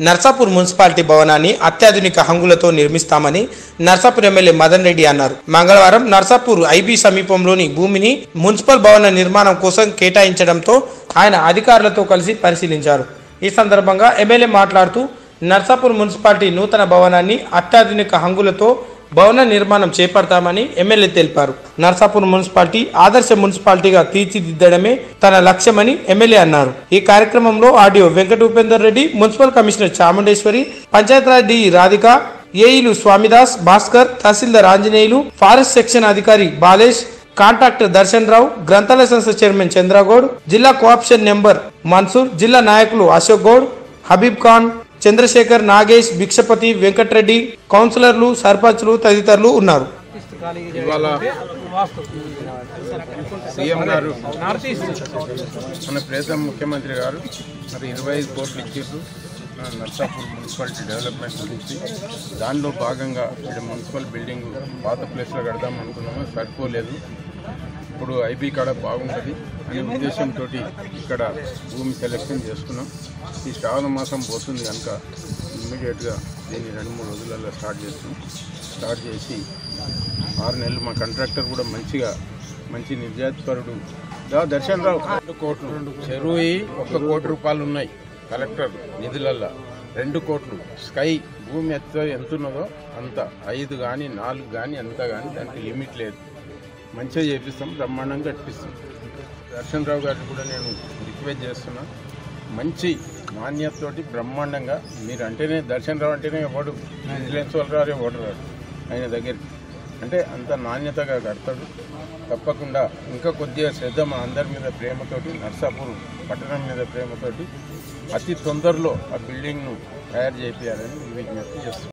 Narsapur municipality భవనాన్ని అత్యాధునిక హంగులతో నిర్మిస్తామని నర్సాపూర్ ఎమ్మెల్యే మదన్ రెడ్డి అన్నారు మంగళవారం నర్సాపూర్ ఐబీ సమీపంలోని భూమిని మున్సిపల్ భవన నిర్మాణం కోసం కేటాయించడంతో ఆయన అధికారులతో కలిసి పరిశీలించారు ఈ సందర్భంగా ఎమ్మెల్యే మాట్లాడుతూ నర్సాపూర్ మున్సిపాలిటీ నూతన భవనాన్ని అత్యాధునిక హంగులతో భవన నిర్మాణం చేపడతామని ఎమ్మెల్యే తెలిపారు నర్సాపూర్ మున్సిపాలిటీ ఆదర్శ మున్సిపాలిటీగా తీర్చిదిద్దడమే తన లక్ష్యమని ఎమ్మెల్యే అన్నారు ఈ కార్యక్రమంలో ఆడియో Venkata Upender Reddy municipal commissioner Chamundeswari Panchayati Raj D Radhika ఏఈలు స్వామిదాస్ భాస్కర్ తహసీల్దార్ ఆంజనేయులు ఫారెస్ట్ సెక్షన్ అధికారి బాలేష్ కాంట్రాక్టర్ దర్శన్ రావు గ్రంథాలయ సంస్థ చైర్మన్ చంద్రగౌడ్ జిల్లా కోఆప్షన్ నెంబర్ మన్సూర్ జిల్లా నాయకులు అశోక్ గౌడ్ హబీబ్ ఖాన్ చంద్రశేఖర్ నాగేష్ భిక్షపతి వెంకట్రెడ్డి కౌన్సిలర్లు సర్పంచ్లు తదితరులు ఉన్నారు ఇవాళ సీఎం గారు మన ప్రేతం ముఖ్యమంత్రి గారు మరి ఇరవై ఐదు కోట్లు ఇచ్చారు నర్సాపూర్ మున్సిపాలిటీ డెవలప్మెంట్ గురించి దానిలో భాగంగా ఇక్కడ మున్సిపల్ బిల్డింగ్ పాత ప్లేస్లో కడదాం అనుకున్నాము సరిపోలేదు ఇప్పుడు ఐబీ కాడ బాగుంటుంది అనే ఉద్దేశంతో ఇక్కడ భూమి సెలెక్షన్ చేసుకున్నాం ఈ శ్రావణ మాసం పోతుంది కనుక ఇమ్మీడియట్గా దీన్ని రెండు మూడు రోజులలో స్టార్ట్ చేస్తున్నాం స్టార్ట్ చేసి ఆరు నెలలు మా కాంట్రాక్టర్ కూడా మంచిగా మంచి నిర్జాతిపరుడు దా దర్శన్ రావు రెండు కోట్లు చెరువు ఒక కోటి రూపాయలు ఉన్నాయి కలెక్టర్ నిధులల్లో రెండు కోట్లు స్కై భూమి ఎంత ఎంత ఉన్నదో అంత ఐదు కానీ నాలుగు కానీ అంత కానీ దానికి లిమిట్ లేదు మంచిగా చేపిస్తాం బ్రహ్మాండంగా కట్టిస్తాం దర్శన్ రావు గారిని కూడా నేను రిక్వెస్ట్ చేస్తున్నా మంచి నాణ్యతతోటి బ్రహ్మాండంగా మీరు అంటేనే దర్శన్ రావు అంటేనే ఎవడు విజిలెన్స్ వాళ్ళు రారు ఎవడు రాడు ఆయన దగ్గరికి అంటే అంత నాణ్యతగా కడతాడు తప్పకుండా ఇంకా కొద్దిగా శ్రద్ధ మా అందరి మీద ప్రేమతోటి నర్సాపూర్ పట్టణం మీద ప్రేమతోటి అతి తొందరలో ఆ బిల్డింగ్ను తయారు చేయాలని విజ్ఞప్తి చేస్తున్నాం